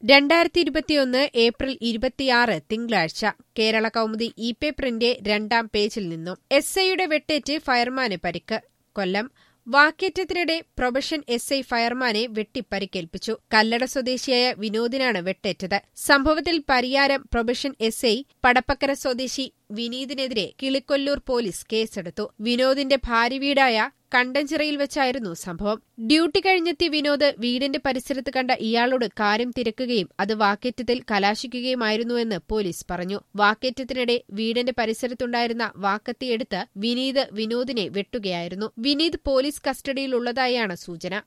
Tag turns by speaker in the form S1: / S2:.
S1: രണ്ടായിരത്തി ഇരുപത്തിയൊന്ന് ഏപ്രിൽ ഇരുപത്തിയാറ് തിങ്കളാഴ്ച കേരള കൗമുദി ഇ പേപ്പറിന്റെ രണ്ടാം പേജിൽ നിന്നും എസ് ഐയുടെ വെട്ടേറ്റ് ഫയർമാന് പരിക്ക് കൊല്ലം വാക്കേറ്റത്തിനിടെ പ്രൊബഷൻ എസ് ഐ ഫയർമാനെ വെട്ടിപ്പരിക്കേൽപ്പിച്ചു കല്ലട സ്വദേശിയായ വിനോദിനാണ് വെട്ടേറ്റത് സംഭവത്തിൽ Pariyaram probation S I Padappakkara സ്വദേശി വിനീതിനെതിരെ കിളിക്കൊല്ലൂർ പോലീസ് കേസെടുത്തു വിനോദിന്റെ ഭാര്യ വീടായ കണ്ടഞ്ചിറയിൽ വെച്ചായിരുന്നു സംഭവം ഡ്യൂട്ടി കഴിഞ്ഞെത്തിയ വിനോദ് വീടിന്റെ പരിസരത്ത് കണ്ട ഇയാളോട് കാര്യം തിരക്കുകയും അത് വാക്കേറ്റത്തിൽ കലാശിക്കുകയുമായിരുന്നുവെന്ന് പോലീസ് പറഞ്ഞു വാക്കേറ്റത്തിനിടെ വീടിന്റെ പരിസരത്തുണ്ടായിരുന്ന വാക്കത്തിയെടുത്ത് വിനീത് വിനോദിനെ വെട്ടുകയായിരുന്നു വിനീത് പോലീസ് കസ്റ്റഡിയിലുള്ളതായാണ് സൂചന